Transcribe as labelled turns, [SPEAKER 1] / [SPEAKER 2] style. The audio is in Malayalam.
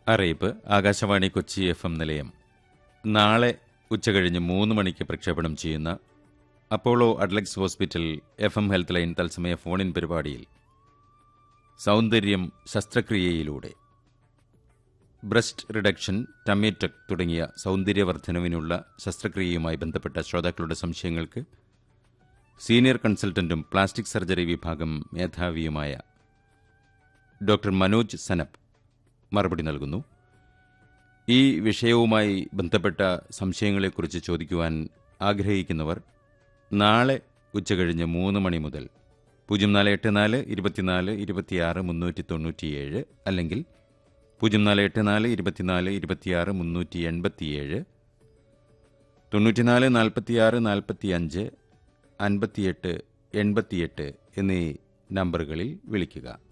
[SPEAKER 1] അറിയിപ്പ് ആകാശവാണി കൊച്ചി എഫ് എം നിലയം നാളെ ഉച്ചകഴിഞ്ഞ് മൂന്ന് മണിക്ക് പ്രക്ഷേപണം ചെയ്യുന്ന അപ്പോളോ അഡ്ലക്സ് ഹോസ്പിറ്റൽ എഫ് എം ഹെൽത്ത് ലൈൻ തത്സമയ ഫോണിൻ പരിപാടിയിൽ സൗന്ദര്യം ശസ്ത്രക്രിയയിലൂടെ ബ്രസ്റ്റ് റിഡക്ഷൻ ടമ്മീറ്റക് തുടങ്ങിയ സൗന്ദര്യവർദ്ധനവിനുള്ള ശസ്ത്രക്രിയയുമായി ബന്ധപ്പെട്ട ശ്രോതാക്കളുടെ സംശയങ്ങൾക്ക് സീനിയർ കൺസൾട്ടന്റും പ്ലാസ്റ്റിക് സർജറി വിഭാഗം മേധാവിയുമായ ഡോക്ടർ മനോജ് സനപ്പ് മറുപടി നൽകുന്നു ഈ വിഷയവുമായി ബന്ധപ്പെട്ട സംശയങ്ങളെക്കുറിച്ച് ചോദിക്കുവാൻ ആഗ്രഹിക്കുന്നവർ നാളെ ഉച്ചകഴിഞ്ഞ് മൂന്ന് മണി മുതൽ പൂജ്യം നാല് എട്ട് നാല് ഇരുപത്തിനാല് ഇരുപത്തിയാറ് മുന്നൂറ്റി തൊണ്ണൂറ്റിയേഴ് അല്ലെങ്കിൽ പൂജ്യം നാല് എട്ട് നാല് ഇരുപത്തിനാല് ഇരുപത്തിയാറ് മുന്നൂറ്റി എൺപത്തിയേഴ് തൊണ്ണൂറ്റിനാല് നാൽപ്പത്തിയാറ് നാൽപ്പത്തിയഞ്ച് അൻപത്തിയെട്ട് എൺപത്തിയെട്ട് എന്നീ നമ്പറുകളിൽ വിളിക്കുക